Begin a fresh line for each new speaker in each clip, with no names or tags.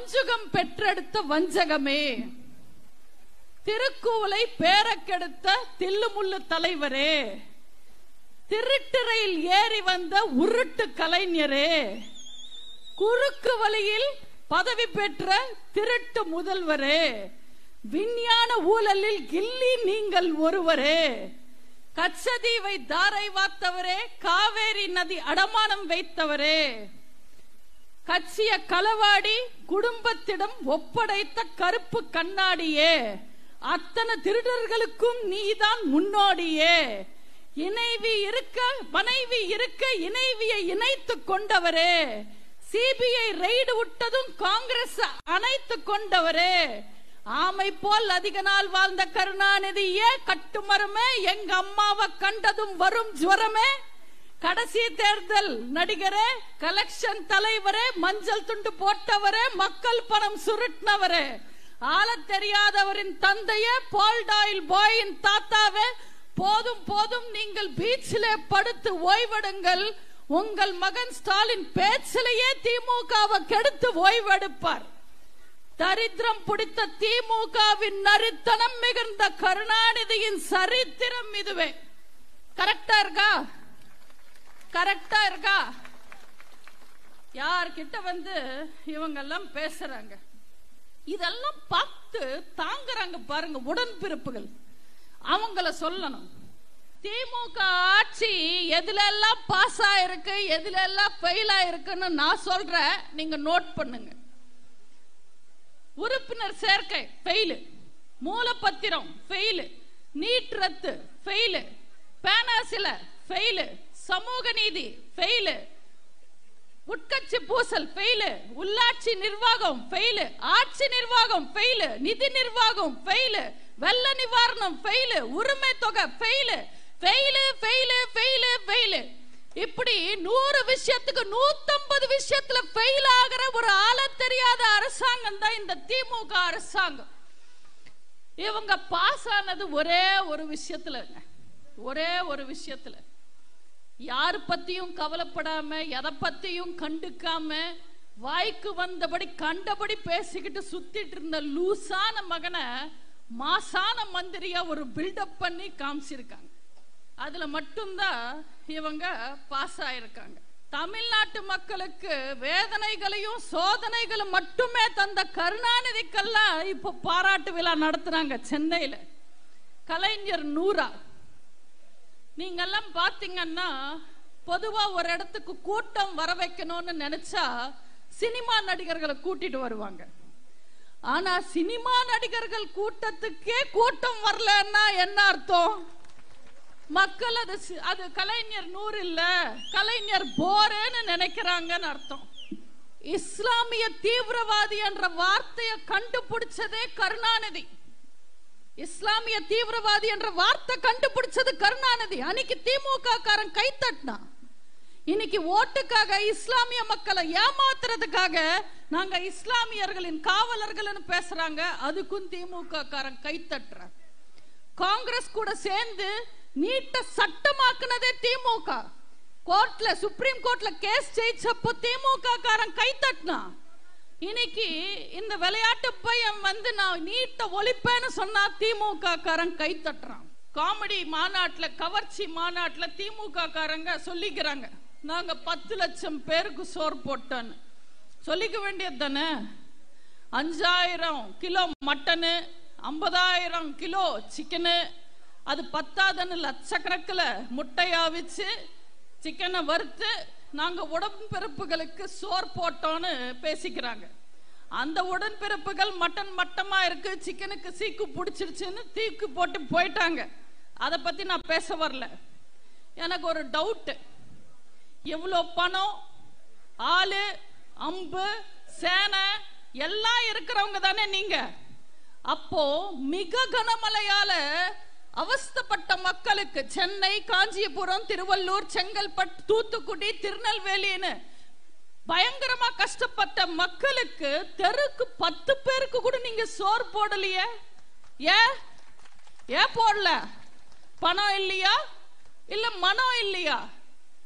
வஞ்சுகம் பெற்றெடுத்த வஞ்சகமே திருக்கூவலை பேரக்கெடுத்த தில்லுமுள்ளு தலைவரே திருட்டு ரயில் ஏறி வந்த உருட்டு கலைஞரே குறுக்கு வழியில் பதவி பெற்ற திருட்டு முதல்வரே விஞ்ஞான ஊழலில் கில்லி நீங்கள் ஒருவரே கச்சதீவை தாரை வார்த்தவரே காவேரி நதி அடமானம் வைத்தவரே கட்சிய களவாடி குடும்பத்திடம் ஒப்படைத்த கருப்பு கண்ணாடியே அத்தனை திருடர்களுக்கும் நீதான் முன்னோடியே இணைவி இருக்க மனைவி இருக்க இணைவியை இணைத்து கொண்டவரே சிபிஐ ரெய்டு விட்டதும் காங்கிரஸ் அணைத்து கொண்டவரே ஆமை போல் அதிக நாள் வாழ்ந்த கருணாநிதியே கட்டுமரமே எங்க அம்மாவை கண்டதும் வரும் ஜுவரமே கடைசி தேர்தல் நடிகரே கலெக்ஷன் தலைவரே மஞ்சள் துண்டு போட்டவரே மக்கள் பணம் சுருட்டினவரே ஆளத் தெரியாதவரின் தந்தையே பால்டாயில் பாயின் தாத்தாவே போதும் போதும் நீங்கள் பீச்சிலே படுத்து ஓய்வெடுங்கள் உங்கள் மகன் ஸ்டாலின் பேச்சிலேயே திமுகவை கெடுத்து ஓய்வெடுப்பார் தரித்திரம் பிடித்த திமுகவின் நரித்தனம் மிகுந்த கருணாநிதியின் சரித்திரம் இதுவே கரெக்டா இருக்கா கரெக்டா இருக்கா யார்கிட்ட வந்து இவங்க எல்லாம் பேசுறாங்க இதெல்லாம் பார்த்து தாங்குறாங்க பாருங்க உடன்பிறப்புகள் அவங்கள சொல்லணும் திமுக ஆட்சி எதுல எல்லாம் பாஸ் ஆயிருக்கு எதுல எல்லாம் ஃபெயில் ஆயிருக்குன்னு நான் சொல்றேன் நீங்க நோட் பண்ணுங்க உறுப்பினர் சேர்க்கை ஃபெயிலு மூலப்பத்திரம் ஃபெயிலு நீட் ரத்து ஃபெயிலு பேனாசில ஃபெயிலு சமூக நீதி ஃபெயிலு உட்கட்சி பூசல் ஃபெயிலு உள்ளாட்சி நிர்வாகம் ஃபெயிலு ஆட்சி நிர்வாகம் ஃபெயிலு நிதி நிர்வாகம் ஃபெயிலு வெள்ள நிவாரணம் ஃபெயிலு உரிமை தொகை fail fail fail fail fail இப்படி நூறு விஷயத்துக்கு நூத்தம்பது விஷயத்துல ஃபெயில் ஆகிற ஒரு ஆள தெரியாத அரசாங்கம் தான் இந்த திமுக அரசாங்கம் இவங்க பாஸ் ஆனது ஒரே ஒரு விஷயத்துலங்க ஒரே ஒரு விஷயத்துல யார் பத்தியும் கவலைப்படாம எதை பத்தியும் கண்டுக்காம வாய்க்கு வந்தபடி கண்டபடி பேசிக்கிட்டு சுத்திட்டு இருந்த லூசான மகனை மாசான மந்திரியா ஒரு பில்டப் பண்ணி காமிச்சிருக்காங்க அதுல மட்டும்தான் இவங்க பாஸ் ஆயிருக்காங்க தமிழ்நாட்டு மக்களுக்கு வேதனைகளையும் சோதனைகளும் மட்டுமே தந்த கருணாநிதிக்கெல்லாம் இப்ப பாராட்டு விழா நடத்துறாங்க சென்னையில கலைஞர் நூறா நீங்கெல்லாம் பாத்தீங்கன்னா பொதுவா ஒரு இடத்துக்கு கூட்டம் வர வைக்கணும்னு நினைச்சா சினிமா நடிகர்களை கூட்டிட்டு வருவாங்க ஆனா சினிமா நடிகர்கள் கூட்டத்துக்கே கூட்டம் வரலன்னா என்ன அர்த்தம் மக்கள் அது சி- அது கலைஞர் நூறு இல்ல கலைஞர் போரேன்னு நினைக்கிறாங்கன்னு அர்த்தம் இஸ்லாமிய தீவிரவாதி என்ற வார்த்தையை கண்டுபிடிச்சதே கருணாநிதி இஸ்லாமிய தீவிரவாதி என்ற வார்த்தை கண்டுபிடிச்சது கருணாநிதி அன்னைக்கு திமுக காரன் கை தட்டினான் இன்னைக்கு ஓட்டுக்காக இஸ்லாமிய மக்களை ஏமாத்துறதுக்காக நாங்க இஸ்லாமியர்களின் காவலர்கள்னு பேசுறாங்க அதுக்கும் திமுக காரன் கை தட்டுறான் காங்கிரஸ் கூட சேர்ந்து நீட்ட சட்டமாக்குனதே திமுக கோர்ட்ல சுப்ரீம் கோர்ட்ல கேஸ் ஜெயிச்சப்போ திமுக காரன் கை தட்டினான் இன்னைக்கு இந்த விளையாட்டு பையன் வந்து நான் நீட்ட ஒழிப்பேன்னு சொன்னா திமுக காரன் கை தட்டுறான் காமெடி மாநாட்டுல கவர்ச்சி மாநாட்டுல திமுக காரங்க சொல்லிக்கிறாங்க நாங்க பத்து லட்சம் பேருக்கு சோறு போட்டோன்னு சொல்லிக்க வேண்டியது தானே அஞ்சாயிரம் கிலோ மட்டனு ஐம்பதாயிரம் கிலோ சிக்கனு அது பத்தாதன்னு லட்சக்கணக்கில் முட்டையா வச்சு சிக்கனை வறுத்து நாங்க உடன்பிறப்புகளுக்கு சோர் போட்டோன்னு பேசிக்கிறாங்க அந்த உடன்பிறப்புகள் மட்டன் மட்டமா இருக்கு சிக்கனுக்கு சீக்கு பிடிச்சிருச்சுன்னு தீக்கு போட்டு போயிட்டாங்க அதை பத்தி நான் பேச வரல எனக்கு ஒரு டவுட் எவ்வளோ பணம் ஆளு அம்பு சேனை எல்லாம் இருக்கிறவங்க தானே நீங்க அப்போ மிக கனமழையால அவஸ்தப்பட்ட மக்களுக்கு சென்னை காஞ்சிபுரம் திருவள்ளூர் செங்கல்பட்டு தூத்துக்குடி திருநெல்வேலின்னு பயங்கரமா கஷ்டப்பட்ட மக்களுக்கு தெருக்கு பத்து பேருக்கு கூட நீங்க சோறு போடலையே ஏன் ஏன் போடல பணம் இல்லையா இல்ல மனம் இல்லையா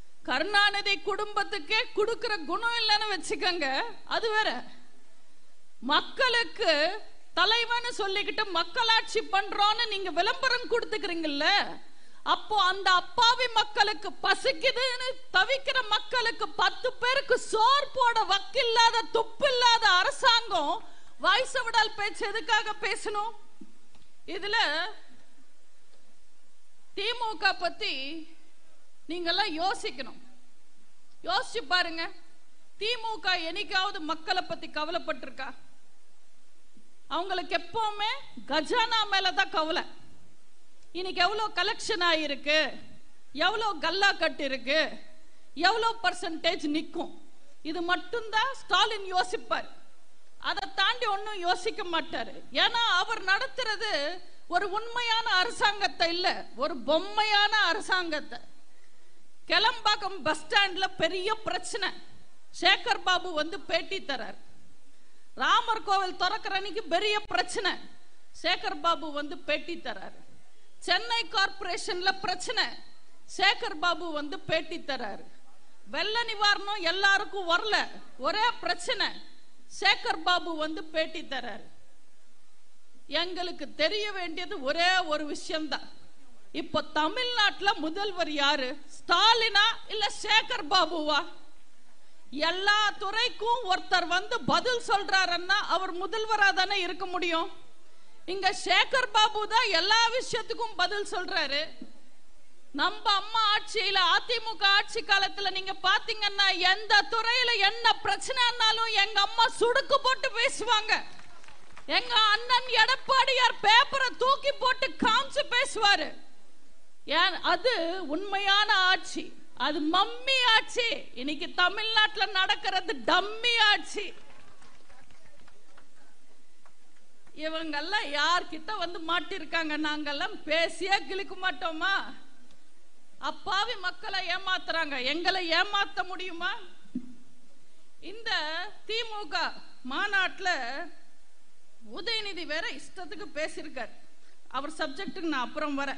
கருணாநிதி குடும்பத்துக்கே கொடுக்கிற குணம் இல்லைன்னு வச்சுக்கோங்க அது வேற மக்களுக்கு தலைவன் சொல்லிக்கிட்டு மக்களாட்சி பண்றோம்னு நீங்க விளம்பரம் கொடுத்துக்கிறீங்கல்ல அப்போ அந்த அப்பாவி மக்களுக்கு பசிக்குதுன்னு தவிக்கிற மக்களுக்கு பத்து பேருக்கு சோர் போட வக்கில்லாத துப்பில்லாத அரசாங்கம் வாய்ஸ் விடால் பேச்சு எதுக்காக பேசணும் இதுல திமுக பத்தி நீங்கெல்லாம் யோசிக்கணும் யோசிச்சு பாருங்க திமுக என்னைக்காவது மக்களை பத்தி கவலைப்பட்டிருக்கா அவங்களுக்கு எப்பவுமே கஜானா மேலதான் கவலை இன்னைக்கு எவ்வளவு கலெக்ஷன் ஆயிருக்கு எவ்வளவு கல்லா கட்டு இருக்கு எவ்வளவு பர்சன்டேஜ் நிற்கும் இது மட்டும்தான் ஸ்டாலின் யோசிப்பார் அதை தாண்டி ஒன்றும் யோசிக்க மாட்டாரு ஏன்னா அவர் நடத்துறது ஒரு உண்மையான அரசாங்கத்தை இல்ல ஒரு பொம்மையான அரசாங்கத்தை கிளம்பாக்கம் பஸ் ஸ்டாண்ட்ல பெரிய பிரச்சனை சேகர் பாபு வந்து பேட்டி தரார் ராமர் கோவில் திறக்கிற அன்னைக்கு பெரிய பிரச்சனை சேகர் பாபு வந்து பேட்டி தராரு சென்னை கார்பரேஷன்ல பிரச்சனை சேகர் பாபு வந்து பேட்டி தராரு வெள்ள நிவாரணம் எல்லாருக்கும் வரல ஒரே பிரச்சனை சேகர் பாபு வந்து பேட்டி தராரு எங்களுக்கு தெரிய வேண்டியது ஒரே ஒரு விஷயம்தான் இப்ப தமிழ்நாட்டுல முதல்வர் யாரு ஸ்டாலினா இல்ல சேகர் பாபுவா எல்லா துறைக்கும் ஒருத்தர் வந்து பதில் சொல்றாருன்னா அவர் முதல்வரா தானே இருக்க முடியும் இங்க சேகர் பாபு தான் எல்லா விஷயத்துக்கும் பதில் சொல்றாரு நம்ம அம்மா ஆட்சியில அதிமுக ஆட்சி காலத்துல நீங்க பாத்தீங்கன்னா எந்த துறையில என்ன பிரச்சனைனாலும் எங்க அம்மா சுடுக்கு போட்டு பேசுவாங்க எங்க அண்ணன் எடப்பாடியார் பேப்பரை தூக்கி போட்டு காமிச்சு பேசுவாரு ஏன் அது உண்மையான ஆட்சி அது மம்மி ஆட்சி இன்னைக்கு தமிழ்நாட்டுல நடக்கிறது டம்மி ஆட்சி இவங்கெல்லாம் யார்கிட்ட வந்து மாட்டிருக்காங்க நாங்கெல்லாம் பேசியே கிழிக்க மாட்டோமா அப்பாவி மக்களை ஏமாத்துறாங்க எங்களை ஏமாத்த முடியுமா இந்த திமுக மாநாட்டுல உதயநிதி வேற இஷ்டத்துக்கு பேசியிருக்கார் அவர் சப்ஜெக்டுக்கு நான் அப்புறம் வரேன்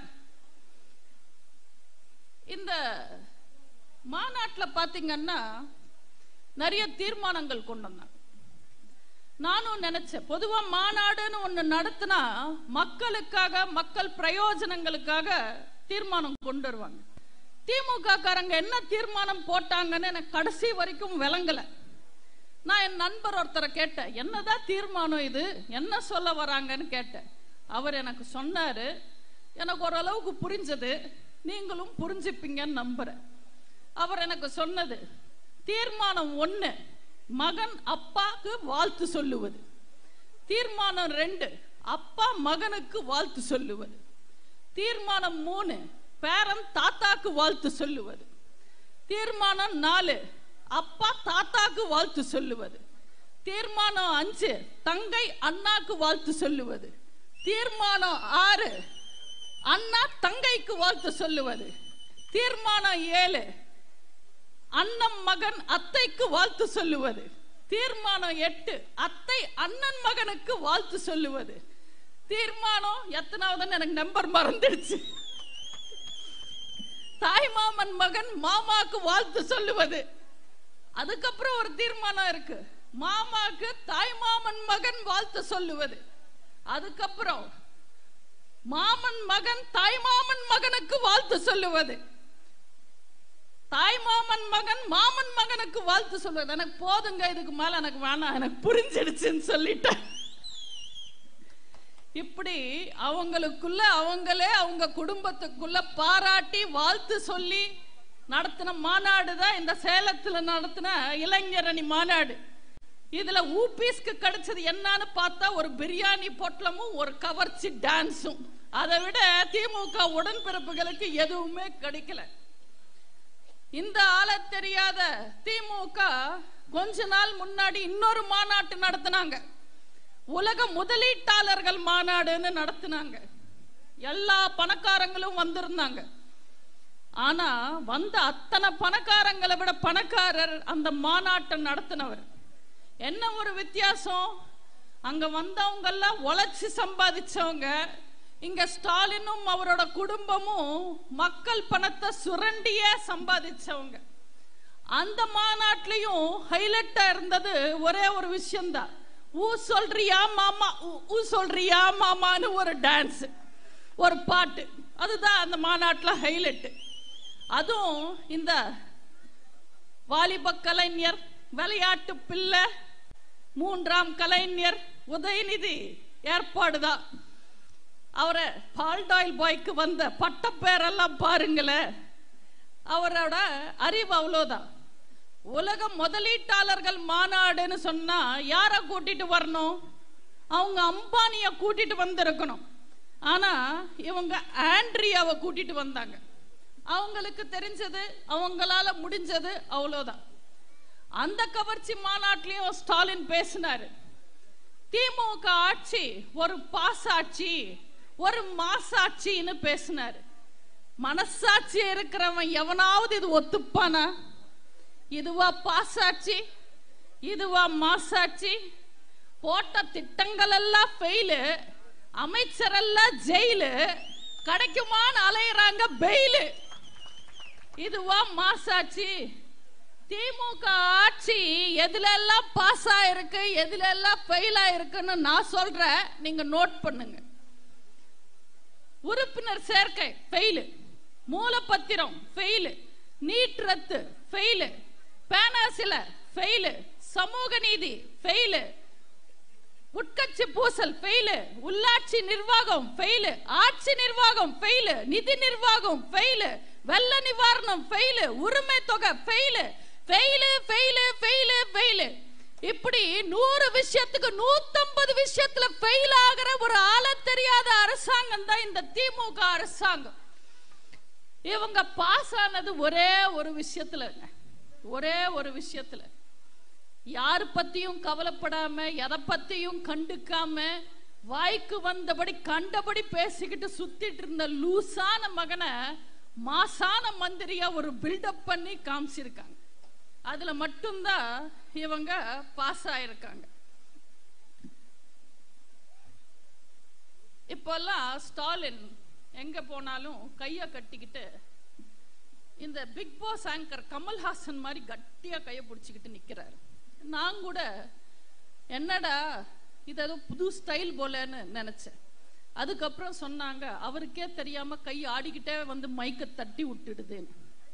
இந்த மாநாட்டில் பார்த்தீங்கன்னா நிறைய தீர்மானங்கள் கொண்டு வந்தாங்க நானும் நினைச்சேன் பொதுவா மாநாடுன்னு ஒண்ணு நடத்தினா மக்களுக்காக மக்கள் பிரயோஜனங்களுக்காக தீர்மானம் கொண்டு வருவாங்க திமுக காரங்க என்ன தீர்மானம் போட்டாங்கன்னு எனக்கு கடைசி வரைக்கும் விளங்கல நான் என் நண்பர் ஒருத்தரை கேட்டேன் என்னதான் தீர்மானம் இது என்ன சொல்ல வராங்கன்னு கேட்டேன் அவர் எனக்கு சொன்னாரு எனக்கு ஓரளவுக்கு புரிஞ்சது நீங்களும் புரிஞ்சுப்பீங்கன்னு நம்புறேன் அவர் எனக்கு சொன்னது தீர்மானம் ஒண்ணு மகன் அப்பாக்கு வாழ்த்து சொல்லுவது தீர்மானம் ரெண்டு அப்பா மகனுக்கு வாழ்த்து சொல்லுவது தீர்மானம் மூணு பேரன் தாத்தாக்கு வாழ்த்து சொல்லுவது தீர்மானம் நாலு அப்பா தாத்தாக்கு வாழ்த்து சொல்லுவது தீர்மானம் அஞ்சு தங்கை அண்ணாக்கு வாழ்த்து சொல்லுவது தீர்மானம் ஆறு அண்ணா தங்கைக்கு வாழ்த்து சொல்லுவது தீர்மானம் ஏழு அண்ணன் மகன் அத்தைக்கு வாழ்த்து சொல்லுவது தீர்மானம் எட்டு அத்தை அண்ணன் மகனுக்கு வாழ்த்து சொல்லுவது தீர்மானம் எத்தனாவதுன்னு எனக்கு நம்பர் மறந்துடுச்சு தாய்மாமன் மகன் மாமாக்கு வாழ்த்து சொல்லுவது அதுக்கப்புறம் ஒரு தீர்மானம் இருக்கு மாமாக்கு தாய்மாமன் மகன் வாழ்த்து சொல்லுவது அதுக்கப்புறம் மாமன் மகன் தாய்மாமன் மகனுக்கு வாழ்த்து சொல்லுவது தாய்மாமன் மகன் மாமன் மகனுக்கு வாழ்த்து சொல்லுவது எனக்கு போதுங்க இதுக்கு மேல எனக்கு வேணாம் எனக்கு புரிஞ்சிடுச்சுன்னு சொல்லிட்டேன் இப்படி அவங்களுக்குள்ள அவங்களே அவங்க குடும்பத்துக்குள்ள பாராட்டி வாழ்த்து சொல்லி நடத்தின மாநாடு தான் இந்த சேலத்துல நடத்தின இளைஞரணி மாநாடு இதுல ஊபீஸ்க்கு கிடைச்சது என்னன்னு பார்த்தா ஒரு பிரியாணி பொட்டலமும் ஒரு கவர்ச்சி டான்ஸும் அதை விட திமுக உடன்பிறப்புகளுக்கு எதுவுமே கிடைக்கல இந்த ஆள தெரியாத திமுக கொஞ்ச நாள் முன்னாடி இன்னொரு மாநாட்டு நடத்தினாங்க உலக முதலீட்டாளர்கள் மாநாடுன்னு நடத்தினாங்க எல்லா பணக்காரங்களும் வந்திருந்தாங்க ஆனா வந்த அத்தனை பணக்காரங்களை விட பணக்காரர் அந்த மாநாட்டை நடத்தினவர் என்ன ஒரு வித்தியாசம் அங்க வந்தவங்க எல்லாம் உழைச்சு சம்பாதிச்சவங்க இங்க ஸ்டாலினும் அவரோட குடும்பமும் மக்கள் பணத்தை சுரண்டியே சம்பாதிச்சவங்க அந்த மாநாட்டிலையும் ஹைலைட்டா இருந்தது ஒரே ஒரு விஷயம்தான் ஊ சொல்றியா மாமா ஊ- ஊ சொல்றியா மாமான்னு ஒரு டான்ஸ் ஒரு பாட்டு அதுதான் அந்த மாநாட்டில் ஹைலைட் அதுவும் இந்த வாலிப கலைஞர் விளையாட்டு பிள்ளை மூன்றாம் கலைஞர் உதயநிதி ஏற்பாடுதான் அவரை பால்டாயில் பாய்க்கு வந்த பட்டப்பேரெல்லாம் பாருங்களேன் அவரோட அறிவு அவ்வளோதான் உலக முதலீட்டாளர்கள் மாநாடுன்னு சொன்னா யாரை கூட்டிட்டு வரணும் அவங்க அம்பானிய கூட்டிட்டு வந்திருக்கணும் ஆனா இவங்க ஆண்ட்ரியாவை கூட்டிட்டு வந்தாங்க அவங்களுக்கு தெரிஞ்சது அவங்களால முடிஞ்சது அவ்வளோதான் அந்த கவர்ச்சி மாநாட்டிலையும் ஸ்டாலின் பேசினாரு திமுக ஆட்சி ஒரு பாசாட்சி ஒரு மாசாட்சின்னு பேசினாரு மனசாட்சி இருக்கிறவன் எவனாவது இது ஒத்துப்பானா இதுவா பாசாட்சி இதுவா மாசாட்சி போட்ட திட்டங்கள் எல்லாம் ஃபெயிலு அமைச்சரெல்லாம் ஜெயிலு கிடைக்குமான்னு அலையிறாங்க பெயிலு இதுவா மாசாட்சி திமுக ஆட்சி எதுல எல்லாம் பாஸ் ஆயிருக்கு எதுல எல்லாம் ஃபெயில் ஆயிருக்குன்னு நான் சொல்றேன் நீங்க நோட் பண்ணுங்க உறுப்பினர் சேர்க்கை ஃபெயிலு மூலப்பத்திரம் ஃபெயிலு நீட் ரத்து ஃபெயிலு பேனாசில ஃபெயிலு சமூக நீதி ஃபெயிலு உட்கட்சி பூசல் ஃபெயிலு உள்ளாட்சி நிர்வாகம் ஃபெயிலு ஆட்சி நிர்வாகம் ஃபெயிலு நிதி நிர்வாகம் ஃபெயிலு வெள்ள நிவாரணம் ஃபெயிலு உரிமை தொகை fail fail fail fail fail இப்படி நூறு விஷயத்துக்கு நூத்தம்பது விஷயத்துல ஃபெயில் ஆகிற ஒரு ஆள தெரியாத அரசாங்கம் தான் இந்த திமுக அரசாங்கம் இவங்க பாஸ் ஆனது ஒரே ஒரு விஷயத்துலங்க ஒரே ஒரு விஷயத்துல யார் பத்தியும் கவலைப்படாம எதை பத்தியும் கண்டுக்காம வாய்க்கு வந்தபடி கண்டபடி பேசிக்கிட்டு சுத்திட்டு இருந்த லூசான மகனை மாசான மந்திரியா ஒரு பில்டப் பண்ணி காமிச்சிருக்காங்க அதுல மட்டும்தான் இவங்க பாஸ் ஆயிருக்காங்க இப்பெல்லாம் ஸ்டாலின் எங்க போனாலும் கைய கட்டிக்கிட்டு இந்த பிக் பாஸ் ஆங்கர் கமல்ஹாசன் மாதிரி கட்டியா கைய பிடிச்சிக்கிட்டு நிக்கிறாரு நான் கூட என்னடா இது ஏதோ புது ஸ்டைல் போலன்னு நினைச்சேன் அதுக்கப்புறம் சொன்னாங்க அவருக்கே தெரியாம கை ஆடிக்கிட்டே வந்து மைக்க தட்டி விட்டுடுதுன்னு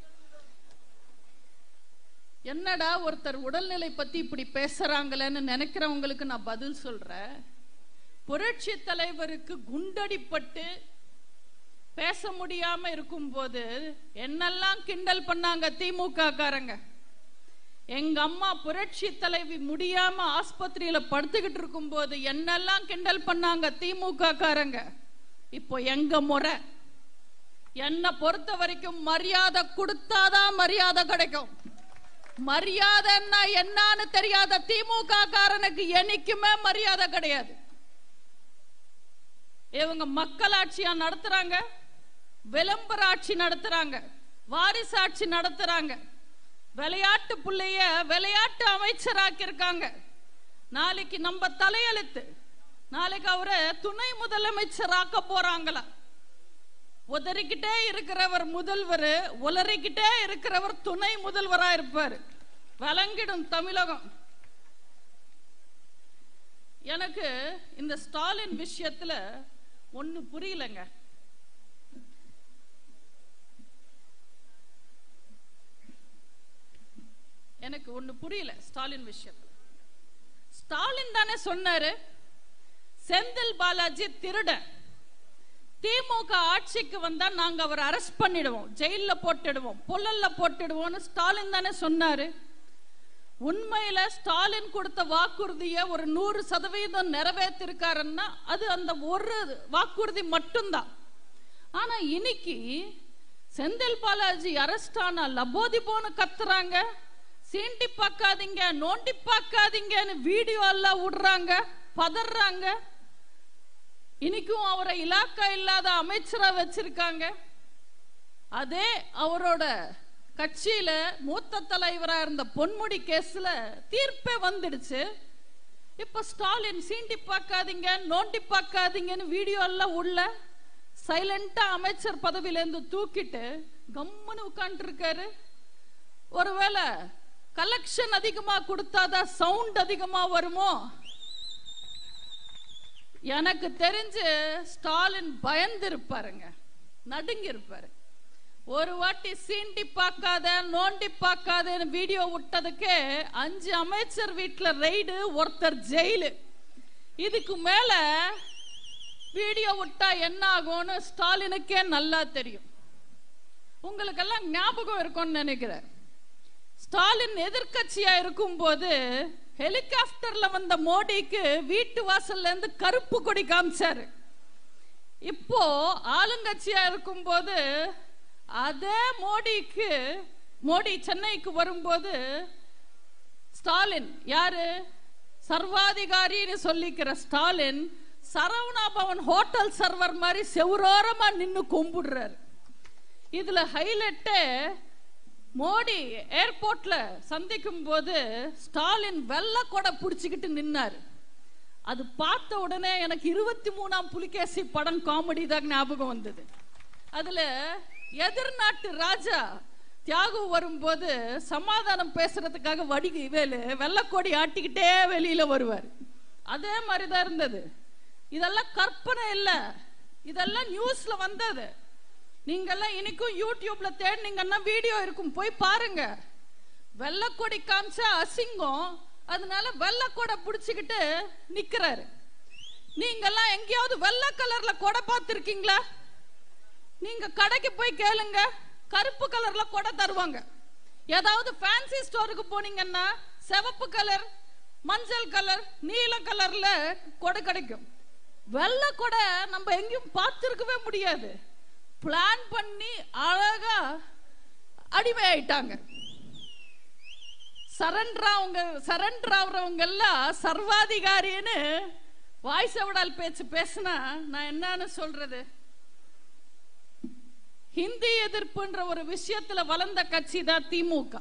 என்னடா ஒருத்தர் உடல்நிலை பத்தி இப்படி பேசுறாங்களேன்னு நினைக்கிறவங்களுக்கு நான் பதில் சொல்றேன் புரட்சி தலைவருக்கு குண்டடிப்பட்டு பேச முடியாம இருக்கும்போது என்னெல்லாம் கிண்டல் பண்ணாங்க திமுக காரங்க எங்க அம்மா புரட்சி தலைவி முடியாம ஆஸ்பத்திரியில படுத்துக்கிட்டு இருக்கும்போது என்னெல்லாம் கிண்டல் பண்ணாங்க திமுக காரங்க இப்போ எங்க முறை என்னை பொறுத்த வரைக்கும் மரியாதை கொடுத்தாதான் மரியாதை கிடைக்கும் மரியாதைன்னா என்னன்னு தெரியாத திமுக காரனுக்கு என்னைக்குமே மரியாதை கிடையாது இவங்க மக்களாட்சியா நடத்துறாங்க விளம்பர ஆட்சி நடத்துறாங்க வாரிசாட்சி நடத்துறாங்க விளையாட்டு புள்ளைய விளையாட்டு அமைச்சராக்கி இருக்காங்க நாளைக்கு நம்ம தலையெழுத்து நாளைக்கு அவரை துணை முதலமைச்சராக்க போறாங்களா உதறிக்கிட்டே இருக்கிறவர் முதல்வர் உலறிக்கிட்டே இருக்கிறவர் துணை முதல்வரா இருப்பாரு வழங்கிடும் தமிழகம் எனக்கு இந்த ஸ்டாலின் விஷயத்துல ஒண்ணு புரியலங்க எனக்கு ஒண்ணு புரியல ஸ்டாலின் விஷயத்துல ஸ்டாலின் தானே சொன்னாரு செந்தில் பாலாஜி திருடன் திமுக ஆட்சிக்கு வந்தா நாங்க அவர் அரெஸ்ட் பண்ணிடுவோம் ஜெயில போட்டுடுவோம் புல்லல்ல போட்டுடுவோம்னு ஸ்டாலின் தானே சொன்னாரு உண்மையில ஸ்டாலின் கொடுத்த வாக்குறுதியை ஒரு நூறு சதவீதம் நிறைவேற்றிருக்காருன்னா அது அந்த ஒரு வாக்குறுதி மட்டும்தான் ஆனா இன்னைக்கு செந்தில் பாலாஜி அரெஸ்ட் ஆனா லபோதி போன கத்துறாங்க சீண்டி பார்க்காதீங்க நோண்டி பார்க்காதீங்கன்னு வீடியோ எல்லாம் விடுறாங்க பதறாங்க இன்னைக்கும் அவரை இலாக்கா இல்லாத அமைச்சரா வச்சிருக்காங்க அதே அவரோட கட்சியில மூத்த தலைவரா இருந்த பொன்முடி கேஸ்ல தீர்ப்பே வந்துடுச்சு இப்ப ஸ்டாலின் சீண்டி பார்க்காதீங்க நோண்டி பார்க்காதீங்கன்னு வீடியோ எல்லாம் உள்ள சைலண்டா அமைச்சர் பதவியில இருந்து தூக்கிட்டு கம்முன்னு உட்கார்ந்து இருக்காரு ஒருவேளை கலெக்ஷன் அதிகமா கொடுத்தாதான் சவுண்ட் அதிகமா வருமோ எனக்கு தெரிஞ்சு ஸ்டாலின் பயந்து இருப்பாருங்க நடுங்கி இருப்பாரு ஒரு வாட்டி சீண்டி பார்க்காத நோண்டி பார்க்காதன்னு வீடியோ விட்டதுக்கே அஞ்சு அமைச்சர் வீட்டுல ரெய்டு ஒருத்தர் ஜெயிலு இதுக்கு மேல வீடியோ விட்டா என்ன ஆகும்னு ஸ்டாலினுக்கே நல்லா தெரியும் உங்களுக்கெல்லாம் ஞாபகம் இருக்கும்னு நினைக்கிறேன் ஸ்டாலின் எதிர்க்கட்சியா இருக்கும்போது ஹெலிகாப்டர்ல வந்த மோடிக்கு வீட்டு வாசல்ல இருந்து கருப்பு கொடி காமிச்சாரு இப்போ ஆளுங்கட்சியா இருக்கும்போது அதே மோடிக்கு மோடி சென்னைக்கு வரும்போது ஸ்டாலின் யாரு சர்வாதிகாரின்னு சொல்லிக்கிற ஸ்டாலின் சரவணா பவன் ஹோட்டல் சர்வர் மாதிரி செவ்வரோரமா நின்னு கும்பிடுறாரு இதுல ஹைலைட்டு மோடி ஏர்போர்ட்ல சந்திக்கும் போது ஸ்டாலின் வெள்ள கொடை பிடிச்சுக்கிட்டு நின்னாரு அது பார்த்த உடனே எனக்கு இருபத்தி மூணாம் புலிகேசி படம் காமெடி தான் ஞாபகம் வந்தது அதுல எதிர்நாட்டு ராஜா தியாகு வரும்போது சமாதானம் பேசுறதுக்காக வடிகு வேலு வெள்ளக்கோடி ஆட்டிக்கிட்டே வெளியில வருவார் அதே மாதிரி தான் இருந்தது இதெல்லாம் கற்பனை இல்லை இதெல்லாம் நியூஸ்ல வந்தது நீங்கெல்லாம் இன்னைக்கும் யூடியூப்ல தேடினீங்கன்னா வீடியோ இருக்கும் போய் பாருங்க வெள்ளக்கொடி காமிச்சா அசிங்கம் அதனால வெள்ளக்கொடை பிடிச்சுக்கிட்டு நிக்கிறாரு நீங்கெல்லாம் எங்கேயாவது வெள்ளை கலர்ல கொடை பார்த்துருக்கீங்களா நீங்க கடைக்கு போய் கேளுங்க கருப்பு கலர்ல கொடை தருவாங்க ஏதாவது ஃபேன்சி ஸ்டோருக்கு போனீங்கன்னா சிவப்பு கலர் மஞ்சள் கலர் நீல கலர்ல கொடை கிடைக்கும் வெள்ளை கொடை நம்ம எங்கேயும் பார்த்துருக்கவே முடியாது பிளான் பண்ணி அழகா அடிமை ஆயிட்டாங்க சரண்டர் அவங்க சரண்டர் ஆகுறவங்க எல்லாம் சர்வாதிகாரின்னு வாய்ஸ் விடால் பேச்சு பேசினா நான் என்னன்னு சொல்றது ஹிந்தி எதிர்ப்புன்ற ஒரு விஷயத்துல வளர்ந்த கட்சி தான் திமுக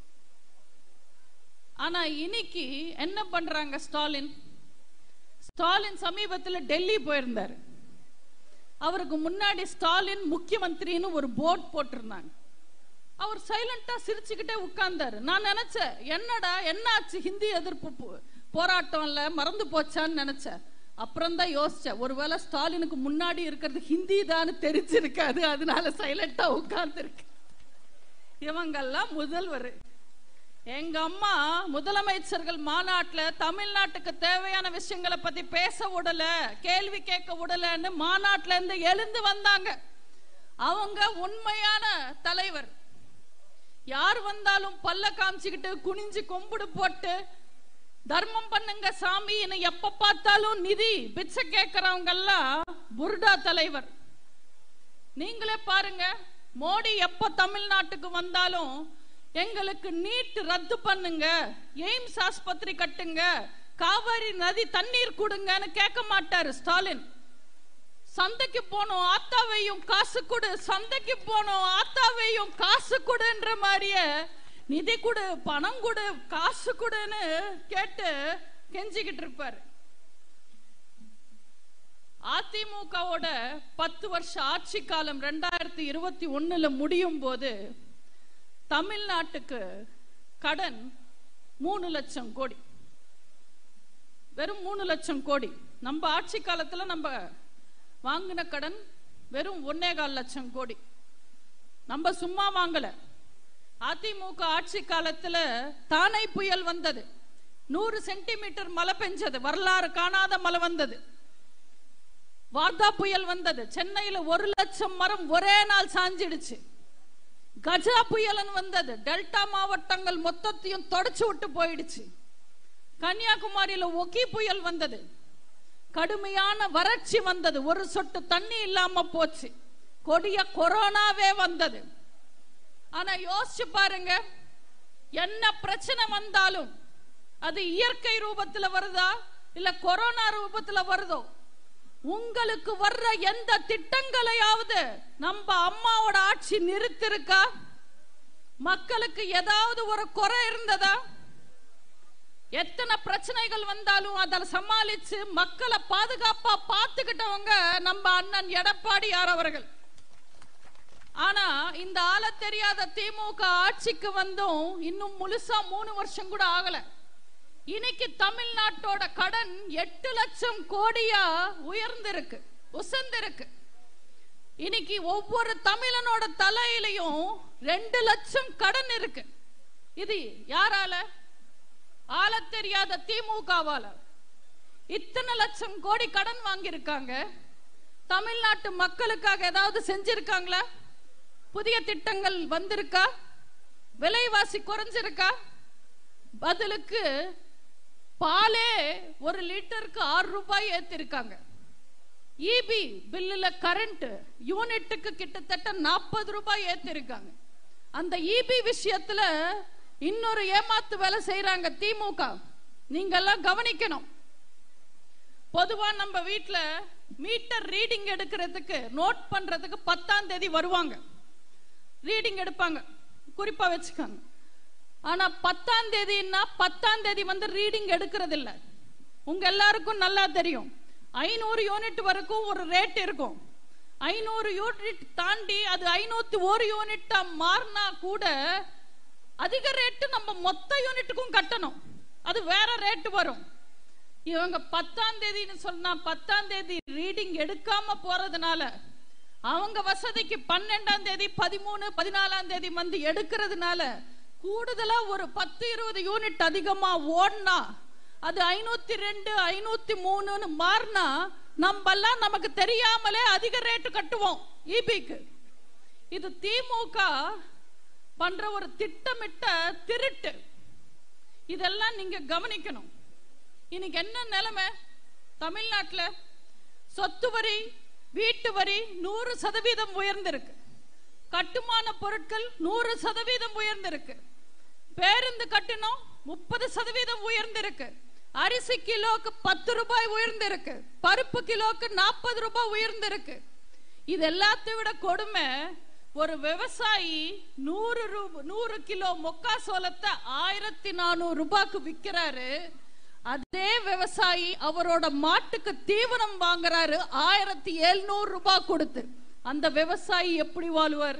ஆனா இன்னைக்கு என்ன பண்றாங்க ஸ்டாலின் ஸ்டாலின் சமீபத்தில் டெல்லி போயிருந்தாரு அவருக்கு முன்னாடி ஸ்டாலின் முக்கியமந்திரின்னு ஒரு போர்ட் போட்டிருந்தாங்க அவர் சைலண்டா சிரிச்சுக்கிட்டே உட்கார்ந்தாரு நான் நினைச்சேன் என்னடா என்ன ஆச்சு ஹிந்தி எதிர்ப்பு போ- போராட்டம்ல மறந்து போச்சான்னு நினைச்சேன் அப்புறம் தான் யோசிச்சேன் ஒருவேளை ஸ்டாலினுக்கு முன்னாடி இருக்கிறது ஹிந்தி தான் தெரிஞ்சிருக்காது அதனால சைலண்டா உட்கார்ந்துருக்கு இவங்கெல்லாம் முதல்வர் எங்க அம்மா முதலமைச்சர்கள் மாநாட்டுல தமிழ்நாட்டுக்கு தேவையான விஷயங்களை பத்தி பேச விடல கேள்வி கேட்க விடலன்னு மாநாட்டுல இருந்து எழுந்து வந்தாங்க அவங்க உண்மையான தலைவர் யார் வந்தாலும் பல்ல காமிச்சுக்கிட்டு குனிஞ்சு கொம்புடு போட்டு தர்மம் பண்ணுங்க சாமி எப்ப பார்த்தாலும் நிதி பிச்சை கேட்கறவங்க எல்லாம் புர்டா தலைவர் நீங்களே பாருங்க மோடி எப்ப தமிழ்நாட்டுக்கு வந்தாலும் எங்களுக்கு நீட் ரத்து பண்ணுங்க எய்ம்ஸ் ஆஸ்பத்திரி கட்டுங்க காவிரி நதி தண்ணீர் கொடுங்கன்னு கேட்க மாட்டாரு ஸ்டாலின் சந்தைக்கு போனோம் ஆத்தாவையும் காசு கொடு சந்தைக்கு போனோம் ஆத்தாவையும் காசு கொடுன்ற மாதிரியே நிதி கொடு பணம் கொடு காசு கொடுன்னு கேட்டு கெஞ்சிக்கிட்டு இருப்பாரு அதிமுகவோட பத்து வருஷ ஆட்சி காலம் ரெண்டாயிரத்தி இருபத்தி ஒண்ணுல முடியும் போது தமிழ்நாட்டுக்கு கடன் மூணு லட்சம் கோடி வெறும் மூணு லட்சம் கோடி நம்ம ஆட்சி காலத்துல நம்ம வாங்கின கடன் வெறும் ஒன்னே கால் லட்சம் கோடி நம்ம சும்மா வாங்கல அதிமுக ஆட்சி காலத்துல தானை புயல் வந்தது நூறு சென்டிமீட்டர் மழை பெஞ்சது வரலாறு காணாத மழை வந்தது வார்தா புயல் வந்தது சென்னையில ஒரு லட்சம் மரம் ஒரே நாள் சாஞ்சிடுச்சு கஜா புயலன் வந்தது டெல்டா மாவட்டங்கள் மொத்தத்தையும் தொடச்சு விட்டு போயிடுச்சு கன்னியாகுமரியில ஒக்கி புயல் வந்தது கடுமையான வறட்சி வந்தது ஒரு சொட்டு தண்ணி இல்லாம போச்சு கொடிய கொரோனாவே வந்தது ஆனா யோசிச்சு பாருங்க என்ன பிரச்சனை வந்தாலும் அது இயற்கை ரூபத்துல வருதா இல்ல கொரோனா ரூபத்துல வருதோ உங்களுக்கு வர்ற எந்த திட்டங்களையாவது நம்ம அம்மாவோட ஆட்சி நிறுத்திருக்கா மக்களுக்கு ஏதாவது ஒரு குறை இருந்ததா எத்தனை பிரச்சனைகள் வந்தாலும் அதை சமாளிச்சு மக்களை பாதுகாப்பா பார்த்துக்கிட்டவங்க நம்ம அண்ணன் எடப்பாடியார் அவர்கள் ஆனா இந்த ஆள தெரியாத திமுக ஆட்சிக்கு வந்தும் இன்னும் முழுசா மூணு வருஷம் கூட ஆகல இன்னைக்கு தமிழ்நாட்டோட கடன் எட்டு லட்சம் கோடியா உயர்ந்திருக்கு உசந்திருக்கு இன்னைக்கு ஒவ்வொரு தமிழனோட தலையிலையும் ரெண்டு லட்சம் கடன் இருக்கு இது யாரால ஆள தெரியாத திமுகவால இத்தனை லட்சம் கோடி கடன் வாங்கியிருக்காங்க தமிழ்நாட்டு மக்களுக்காக ஏதாவது செஞ்சிருக்காங்களா புதிய திட்டங்கள் வந்திருக்கா விலைவாசி குறைஞ்சிருக்கா பதிலுக்கு பாலே ஒரு லிட்டருக்கு ஆறு ரூபாய் ஏத்திருக்காங்க இபி பில்லுல கரண்ட் யூனிட்டுக்கு கிட்டத்தட்ட நாற்பது ரூபாய் ஏத்திருக்காங்க அந்த இபி விஷயத்துல இன்னொரு ஏமாத்து வேலை செய்யறாங்க திமுக நீங்க எல்லாம் கவனிக்கணும் பொதுவா நம்ம வீட்ல மீட்டர் ரீடிங் எடுக்கிறதுக்கு நோட் பண்றதுக்கு பத்தாம் தேதி வருவாங்க ரீடிங் எடுப்பாங்க குறிப்பா வச்சுக்காங்க ஆனா பத்தாம் தேதின்னா பத்தாம் தேதி வந்து ரீடிங் எடுக்கிறது இல்ல உங்க எல்லாருக்கும் நல்லா தெரியும் ஐநூறு யூனிட் வரைக்கும் ஒரு ரேட் இருக்கும் ஐநூறு யூனிட் தாண்டி அது ஐநூத்தி ஒரு யூனிட்டா மாறினா கூட அதிக ரேட்டு நம்ம மொத்த யூனிட்டுக்கும் கட்டணும் அது வேற ரேட் வரும் இவங்க பத்தாம் தேதின்னு சொன்னா பத்தாம் தேதி ரீடிங் எடுக்காம போறதுனால அவங்க வசதிக்கு பன்னெண்டாம் தேதி பதிமூணு பதினாலாம் தேதி வந்து எடுக்கிறதுனால கூடுதலா ஒரு பத்து இருபது யூனிட் அதிகமா ஓடினா அது ஐநூத்தி ரெண்டு ஐநூத்தி மூணுன்னு மாறினா நம்ம எல்லாம் நமக்கு தெரியாமலே அதிக ரேட்டு கட்டுவோம் இபிக்கு இது திமுக பண்ற ஒரு திட்டமிட்ட திருட்டு இதெல்லாம் நீங்க கவனிக்கணும் இன்னைக்கு என்ன நிலைமை தமிழ்நாட்டுல சொத்து வரி வீட்டு வரி நூறு சதவீதம் உயர்ந்திருக்கு கட்டுமான பொருட்கள் நூறு சதவீதம் உயர்ந்திருக்கு பேருந்து கட்டணம் முப்பது சதவீதம் உயர்ந்திருக்கு அரிசி கிலோக்கு பத்து ரூபாய் உயர்ந்திருக்கு பருப்பு கிலோக்கு நாற்பது ரூபாய் உயர்ந்திருக்கு இது எல்லாத்தையும் விட கொடுமை ஒரு விவசாயி நூறு ரூபா நூறு கிலோ மொக்கா சோளத்தை ஆயிரத்தி நானூறு ரூபாய்க்கு விக்கிறாரு அதே விவசாயி அவரோட மாட்டுக்கு தீவனம் வாங்குறாரு ஆயிரத்தி எழுநூறு ரூபாய் கொடுத்து அந்த விவசாயி எப்படி வாழுவார்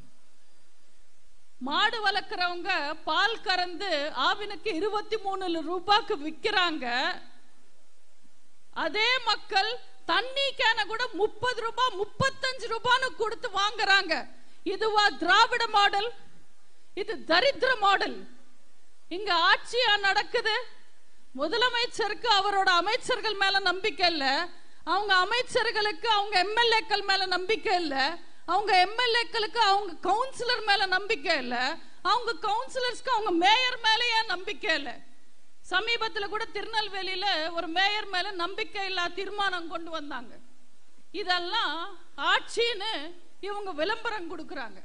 மாடு வளர்க்குறவங்க பால் கறந்து ஆவினுக்கு இருபத்தி மூணு ரூபாய்க்கு விக்கிறாங்க அதே மக்கள் தண்ணி கேன கூட முப்பது ரூபாய் முப்பத்தஞ்சு ரூபான்னு கொடுத்து வாங்குறாங்க இதுவா திராவிட மாடல் இது தரித்திர மாடல் இங்க ஆட்சியா நடக்குது முதலமைச்சருக்கு அவரோட அமைச்சர்கள் மேல நம்பிக்கை இல்ல அவங்க அமைச்சர்களுக்கு அவங்க எம்எல்ஏக்கள் மேல நம்பிக்கை இல்ல அவங்க எம்எல்ஏக்களுக்கு அவங்க கவுன்சிலர் மேல நம்பிக்கை இல்ல அவங்க கவுன்சிலர்ஸ்க்கு அவங்க மேயர் மேலேயே நம்பிக்கை இல்ல சமீபத்துல கூட திருநெல்வேலியில ஒரு மேயர் மேல நம்பிக்கை இல்லா தீர்மானம் கொண்டு வந்தாங்க இதெல்லாம் ஆட்சின்னு இவங்க விளம்பரம் கொடுக்கறாங்க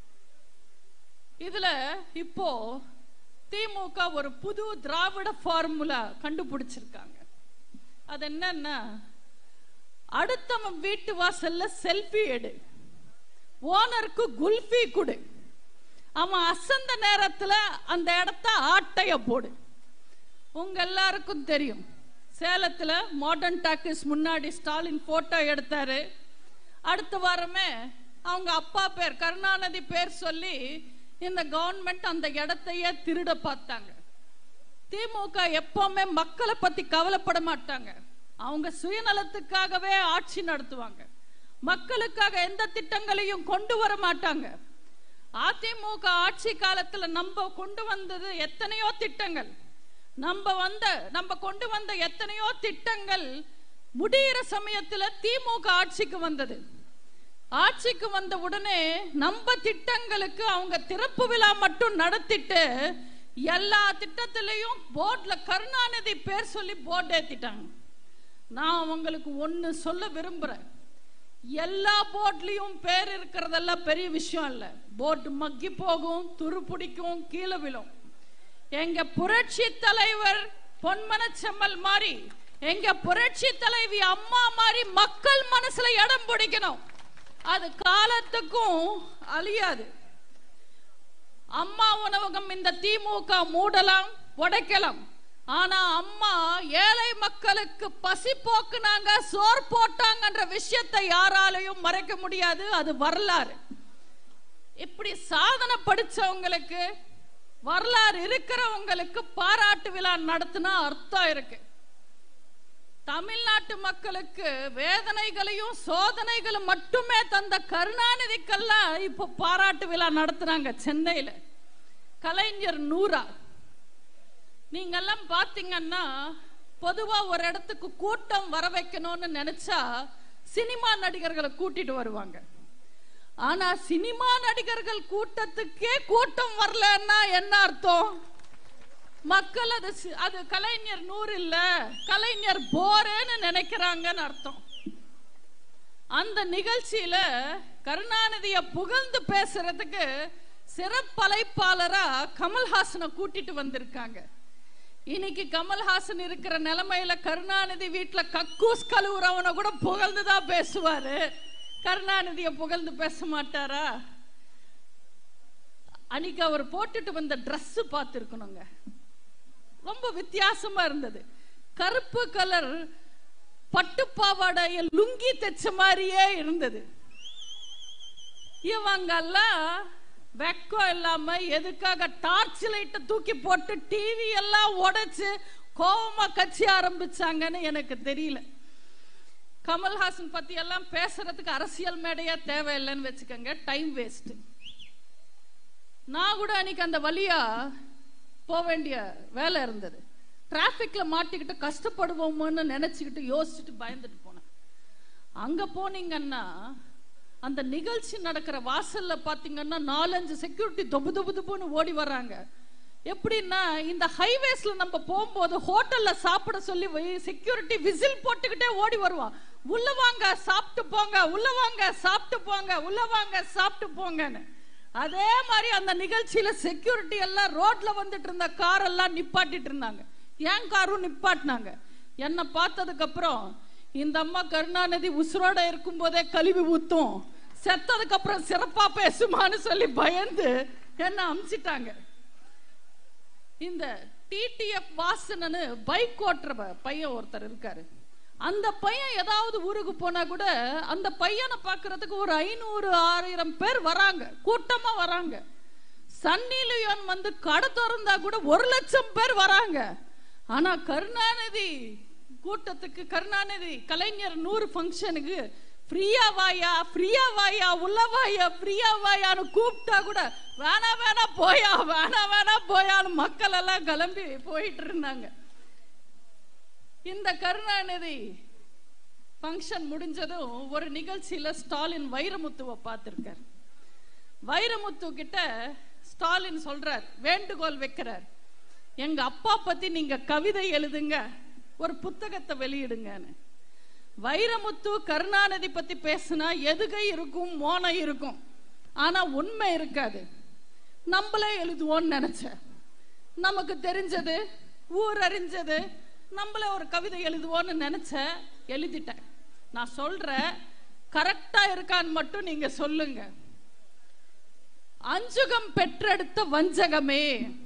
இதுல இப்போ திமுக ஒரு புது திராவிட ஃபார்முலா கண்டுபிடிச்சிருக்காங்க அது என்னன்னா அடுத்தவன் வீட்டு வாசல்ல செல்ஃபி எடு ஓனருக்கு குல்ஃபி கொடு அவன் அசந்த நேரத்துல அந்த இடத்த ஆட்டைய போடு உங்க எல்லாருக்கும் தெரியும் சேலத்துல மாடர்ன் டாக்கிஸ் முன்னாடி ஸ்டாலின் போட்டோ எடுத்தாரு அடுத்த வாரமே அவங்க அப்பா பேர் கருணாநிதி பேர் சொல்லி இந்த கவர்மெண்ட் அந்த இடத்தையே திருட பார்த்தாங்க திமுக எப்பவுமே மக்களை பத்தி கவலைப்பட மாட்டாங்க அவங்க சுயநலத்துக்காகவே ஆட்சி நடத்துவாங்க மக்களுக்காக எந்த திட்டங்களையும் கொண்டு வர மாட்டாங்க அதிமுக ஆட்சி காலத்துல நம்ம கொண்டு வந்தது எத்தனையோ திட்டங்கள் நம்ம வந்த நம்ம கொண்டு வந்த எத்தனையோ திட்டங்கள் முடியிற சமயத்துல திமுக ஆட்சிக்கு வந்தது ஆட்சிக்கு வந்த உடனே நம்ம திட்டங்களுக்கு அவங்க திறப்பு விழா மட்டும் நடத்திட்டு எல்லா திட்டத்திலையும் போர்ட்ல கருணாநிதி பேர் சொல்லி போர்டு ஏத்திட்டாங்க நான் அவங்களுக்கு ஒன்னு சொல்ல விரும்புறேன் எல்லா போர்ட்லயும் பேர் இருக்கிறதெல்லாம் பெரிய விஷயம் இல்ல போர்டு மக்கி போகும் துரு பிடிக்கும் கீழே விழும் எங்க புரட்சி தலைவர் பொன்மன செம்மல் மாதிரி எங்க புரட்சி தலைவி அம்மா மாதிரி மக்கள் மனசுல இடம் பிடிக்கணும் அது காலத்துக்கும் அழியாது அம்மா உணவகம் இந்த திமுக மூடலாம் உடைக்கலாம் ஆனா அம்மா ஏழை மக்களுக்கு பசி போக்குனாங்க சோர் போட்டாங்கன்ற விஷயத்தை யாராலையும் மறைக்க முடியாது அது வரலாறு இப்படி சாதனை படிச்சவங்களுக்கு வரலாறு இருக்கிறவங்களுக்கு பாராட்டு விழா நடத்தினா அர்த்தம் இருக்கு தமிழ்நாட்டு மக்களுக்கு வேதனைகளையும் சோதனைகளும் மட்டுமே தந்த கருணாநிதிக்கெல்லாம் இப்போ பாராட்டு விழா நடத்துறாங்க சென்னையில கலைஞர் நூறா நீங்கெல்லாம் பாத்தீங்கன்னா பொதுவா ஒரு இடத்துக்கு கூட்டம் வர வைக்கணும்னு நினைச்சா சினிமா நடிகர்களை கூட்டிட்டு வருவாங்க ஆனா சினிமா நடிகர்கள் கூட்டத்துக்கே கூட்டம் வரலன்னா என்ன அர்த்தம் மக்கள் அது சி- அது கலைஞர் நூறு இல்ல கலைஞர் போரேன்னு நினைக்கிறாங்கன்னு அர்த்தம் அந்த நிகழ்ச்சியில கருணாநிதிய புகழ்ந்து பேசுறதுக்கு சிறப்பழைப்பாளரா கமல்ஹாசனை கூட்டிட்டு வந்திருக்காங்க இன்னைக்கு கமல்ஹாசன் இருக்கிற நிலைமையில கருணாநிதி வீட்டுல கக்கூஸ் கழுவுறவனை கூட புகழ்ந்து தான் பேசுவாரு கருணாநிதிய புகழ்ந்து பேச மாட்டாரா அன்னைக்கு அவர் போட்டுட்டு வந்த Dress பார்த்துருக்கணுங்க ரொம்ப வித்தியாசமா இருந்தது கருப்பு கலர் பட்டு பாவாடைய லுங்கி தைச்ச மாதிரியே இருந்தது இவங்கெல்லாம் வெக்கம் இல்லாம எதுக்காக டார்ச் லைட்டை தூக்கி போட்டு டிவி எல்லாம் உடைச்சு கோவமா கட்சி ஆரம்பிச்சாங்கன்னு எனக்கு தெரியல கமல்ஹாசன் பத்தி எல்லாம் பேசுறதுக்கு அரசியல் மேடையா தேவையில்லைன்னு வச்சுக்கோங்க டைம் வேஸ்ட் நான் கூட அன்னைக்கு அந்த வழியா போக வேண்டிய வேலை இருந்தது டிராஃபிக்ல மாட்டிக்கிட்டு கஷ்டப்படுவோமோன்னு நினைச்சுக்கிட்டு யோசிச்சுட்டு பயந்துட்டு போனேன் அங்க போனீங்கன்னா அந்த நிகழ்ச்சி நடக்கிற வாசல்ல பாத்தீங்கன்னா நாலஞ்சு செக்யூரிட்டி தொபு தொபு தொபுன்னு ஓடி வர்றாங்க எப்படின்னா இந்த ஹைவேஸ்ல நம்ம போகும்போது ஹோட்டல்ல சாப்பிட சொல்லி செக்யூரிட்டி விசில் போட்டுக்கிட்டே ஓடி வருவான் உள்ள வாங்க சாப்பிட்டு போங்க உள்ள வாங்க சாப்பிட்டு போங்க உள்ள வாங்க சாப்பிட்டு போங்கன்னு அதே மாதிரி அந்த நிகழ்ச்சியில செக்யூரிட்டி எல்லாம் ரோட்ல வந்துட்டு இருந்த கார் எல்லாம் நிப்பாட்டிட்டு இருந்தாங்க என் காரும் நிப்பாட்டினாங்க என்ன பார்த்ததுக்கு அப்புறம் இந்த அம்மா கருணாநிதி உசுரோட இருக்கும் போதே கழுவி ஊத்தும் செத்ததுக்கு அப்புறம் சிறப்பா பேசுமான்னு சொல்லி பயந்து என்ன அமிச்சிட்டாங்க இந்த டிடிஎஃப் வாசனன்னு பைக் ஓட்டுற ப- பையன் ஒருத்தர் இருக்காரு அந்த பையன் ஏதாவது ஊருக்கு போனா கூட அந்த பையனை பார்க்கிறதுக்கு ஒரு ஐநூறு ஆயிரம் பேர் வராங்க கூட்டமா வராங்க சன்னி லியோன் வந்து கடை திறந்தா கூட ஒரு லட்சம் பேர் வராங்க ஆனா கருணாநிதி கூட்டத்துக்கு கருணாநிதி கலைஞர் நூறு ஃபங்க்ஷனுக்கு ஃப்ரீயா வாயா ஃப்ரீயா வாயா உள்ள வாயா ஃப்ரீயா வாயான்னு கூப்பிட்டா கூட வேணா வேணா போயா வேணா வேணா போயான்னு மக்கள் எல்லாம் கிளம்பி போயிட்டு இருந்தாங்க இந்த கருணாநிதி ஃபங்க்ஷன் முடிஞ்சதும் ஒரு நிகழ்ச்சியில ஸ்டாலின் வைரமுத்துவை பார்த்திருக்கார் வைரமுத்து கிட்ட ஸ்டாலின் சொல்றார் வேண்டுகோள் வைக்கிறார் எங்க அப்பா பத்தி நீங்க கவிதை எழுதுங்க ஒரு புத்தகத்தை வெளியிடுங்கன்னு வைரமுத்து கருணாநிதி பத்தி பேசினா எதுகை இருக்கும் மோனை இருக்கும் ஆனா உண்மை இருக்காது நம்மளே எழுதுவோம்னு நினைச்சேன் நமக்கு தெரிஞ்சது ஊர் அறிஞ்சது நம்மளே ஒரு கவிதை எழுதுவோம்னு நினைச்சேன் எழுதிட்டேன் நான் சொல்றேன் கரெக்டா இருக்கான்னு மட்டும் நீங்க சொல்லுங்க அஞ்சுகம் பெற்றெடுத்த வஞ்சகமே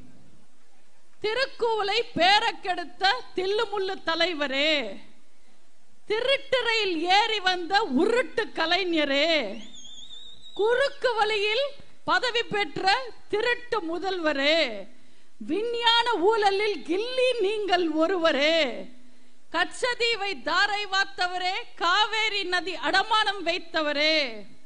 திருக்கூவலை பேரக்கெடுத்த தில்லுமுள்ளு தலைவரே திருட்டுறையில் ஏறி வந்த உருட்டு கலைஞரே குறுக்கு வழியில் பதவி பெற்ற திருட்டு முதல்வரே விஞ்ஞான ஊழலில் கில்லி நீங்கள் ஒருவரே கச்சதீவை தாரை வார்த்தவரே காவேரி நதி அடமானம் வைத்தவரே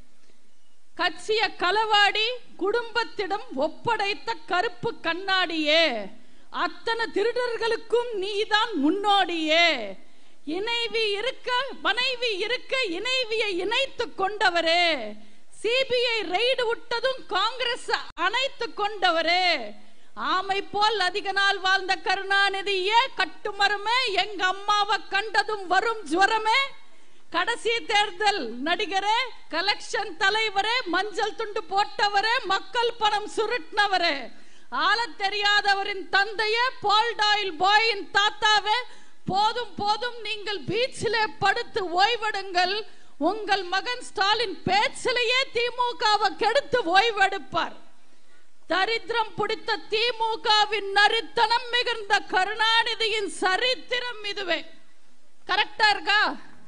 கட்சிய களவாடி குடும்பத்திடம் ஒப்படைத்த கருப்பு கண்ணாடியே அத்தனை திருடர்களுக்கும் நீதான் முன்னோடியே இணைவி இருக்க மனைவி இருக்க இணைவியை இணைத்து கொண்டவரே சிபிஐ ரெய்டு விட்டதும் காங்கிரஸ் அணைத்து கொண்டவரே ஆமை போல் அதிக நாள் வாழ்ந்த கருணாநிதியே கட்டுமரமே எங்க அம்மாவை கண்டதும் வரும் ஜுவரமே கடைசி தேர்தல் நடிகரே கலெக்ஷன் தலைவரே மஞ்சள் துண்டு போட்டவரே மக்கள் பணம் சுருட்டினவரே ஆளத் தெரியாதவரின் தந்தையே பால்டாயில் பாயின் தாத்தாவே போதும் போதும் நீங்கள் பீச்சிலே படுத்து ஓய்வெடுங்கள் உங்கள் மகன் ஸ்டாலின் பேச்சிலேயே திமுகவை கெடுத்து ஓய்வெடுப்பார் தரித்திரம் பிடித்த திமுகவின் நரித்தனம் மிகுந்த கருணாநிதியின் சரித்திரம் இதுவே கரெக்டா இருக்கா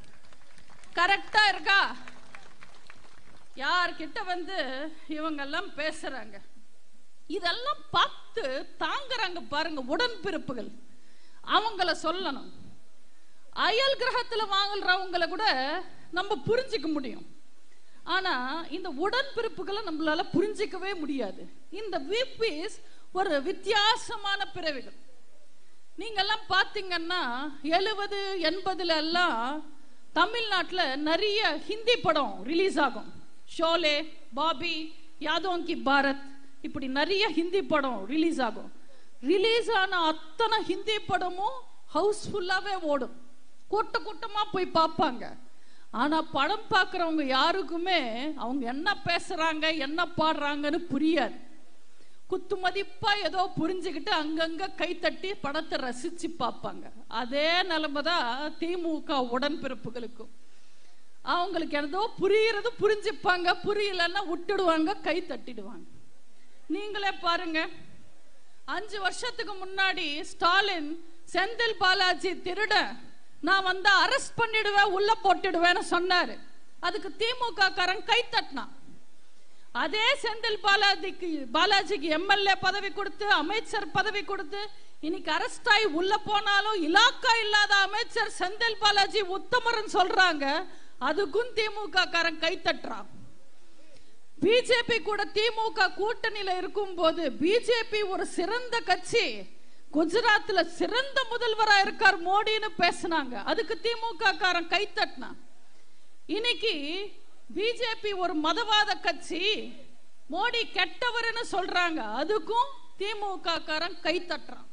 கரெக்டா இருக்கா யார்கிட்ட வந்து இவங்கெல்லாம் பேசுறாங்க இதெல்லாம் பார்த்து தாங்குறாங்க பாருங்க உடன்பிறப்புகள் அவங்கள சொல்லணும் அயல் கிரகத்துல வாங்குறவங்கள கூட நம்ம புரிஞ்சிக்க முடியும் ஆனா இந்த உடன்பிறப்புகளை நம்மளால புரிஞ்சிக்கவே முடியாது இந்த விபிஸ் ஒரு வித்தியாசமான பிறவிகள் நீங்கெல்லாம் பார்த்தீங்கன்னா எழுபது எண்பதுல எல்லாம் தமிழ்நாட்டில் நிறைய ஹிந்தி படம் ரிலீஸ் ஆகும் ஷோலே பாபி யாதோங் கி பாரத் இப்படி நிறைய ஹிந்தி படம் ரிலீஸ் ஆகும் ரிலீஸ் ஆன அத்தனை ஹிந்தி படமும் ஹவுஸ்ஃபுல்லாவே ஓடும் கூட்ட கூட்டமா போய் பார்ப்பாங்க ஆனா படம் பார்க்குறவங்க யாருக்குமே அவங்க என்ன பேசுறாங்க என்ன பாடுறாங்கன்னு புரியாது குத்து மதிப்பா ஏதோ புரிஞ்சுக்கிட்டு அங்கங்க கைத்தட்டி படத்தை ரசிச்சு பார்ப்பாங்க அதே நிலைமை தான் திமுக உடன்பிறப்புகளுக்கும் அவங்களுக்கு ஏதோ புரியுறது புரிஞ்சுப்பாங்க புரியலன்னா விட்டுடுவாங்க கை தட்டிடுவாங்க நீங்களே பாருங்க அஞ்சு வருஷத்துக்கு முன்னாடி ஸ்டாலின் செந்தில் பாலாஜி திருட நான் வந்து அரெஸ்ட் பண்ணிடுவேன் உள்ள போட்டுடுவேன்னு சொன்னாரு அதுக்கு திமுக காரன் கை தட்டினான் அதே செந்தில் பாலாஜிக்கு பாலாஜிக்கு எம்எல்ஏ பதவி கொடுத்து அமைச்சர் பதவி கொடுத்து இன்னைக்கு அரெஸ்ட் ஆகி உள்ள போனாலும் இலாக்கா இல்லாத அமைச்சர் செந்தில் பாலாஜி உத்தமரன் சொல்றாங்க அதுக்கும் திமுக காரன் கை தட்டுறான் பிஜேபி கூட திமுக கூட்டணியில இருக்கும் போது பிஜேபி ஒரு சிறந்த கட்சி குஜராத்ல சிறந்த முதல்வரா இருக்கார் மோடின்னு பேசினாங்க அதுக்கு திமுக காரன் கை தட்டினான் இன்னைக்கு பிஜேபி ஒரு மதவாத கட்சி மோடி கெட்டவர்னு சொல்றாங்க அதுக்கும் திமுக காரன் கை தட்டுறான்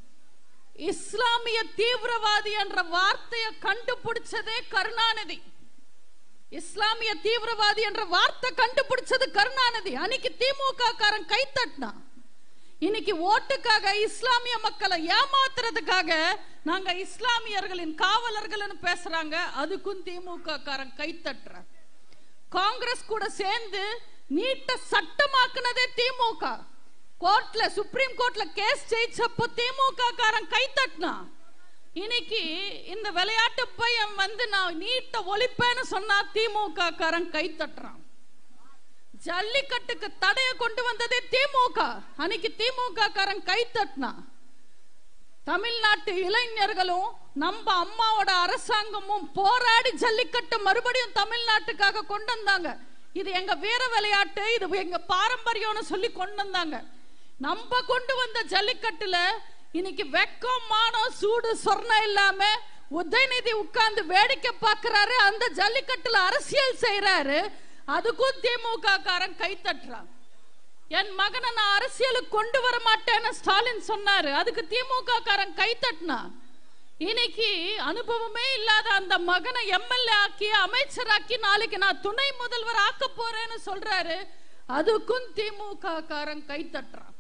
இஸ்லாமிய தீவிரவாதி என்ற வார்த்தையை கண்டுபிடிச்சதே கருணாநிதி இஸ்லாமிய தீவிரவாதி என்ற வார்த்தை கண்டுபிடிச்சது கருணாநிதி அன்னைக்கு திமுக காரன் கை தட்டினான் இன்னைக்கு ஓட்டுக்காக இஸ்லாமிய மக்களை ஏமாத்துறதுக்காக நாங்க இஸ்லாமியர்களின் காவலர்கள்னு பேசுறாங்க அதுக்கும் திமுக காரன் கை தட்டுறான் காங்கிரஸ் கூட சேர்ந்து நீட்ட சட்டமாக்குனதே திமுக கோர்ட்ல சுப்ரீம் கோர்ட்ல கேஸ் ஜெயிச்சப்போ திமுக காரன் கை தட்டினான் இன்னைக்கு இந்த விளையாட்டு பையன் வந்து நான் நீட்ட ஒழிப்பேன்னு சொன்னா திமுக காரன் கை தட்டுறான் ஜல்லிக்கட்டுக்கு தடைய கொண்டு வந்ததே திமுக அன்னைக்கு திமுக காரன் கை தட்டினான் தமிழ்நாட்டு இளைஞர்களும் நம்ம அம்மாவோட அரசாங்கமும் போராடி ஜல்லிக்கட்டு மறுபடியும் தமிழ்நாட்டுக்காக கொண்டு வந்தாங்க இது எங்க வீர விளையாட்டு இது எங்க பாரம்பரியம்னு சொல்லி கொண்டு வந்தாங்க நம்ம கொண்டு வந்த ஜல்லிக்கட்டுல இன்னைக்கு வெக்கம் மானம் சூடு சொர்ணம் இல்லாம உதயநிதி உட்கார்ந்து வேடிக்கை பார்க்கிறாரு அந்த ஜல்லிக்கட்டுல அரசியல் செய்யறாரு அதுக்கும் திமுக காரன் கை தட்டுறான் என் மகனை நான் அரசியலுக்கு கொண்டு வர மாட்டேன்னு ஸ்டாலின் சொன்னாரு அதுக்கு திமுக காரன் கை தட்டினா இன்னைக்கு அனுபவமே இல்லாத அந்த மகனை எம்எல்ஏ ஆக்கி அமைச்சராக்கி நாளைக்கு நான் துணை முதல்வர் ஆக்க போறேன்னு சொல்றாரு அதுக்கும் திமுக காரன் கை தட்டுறான்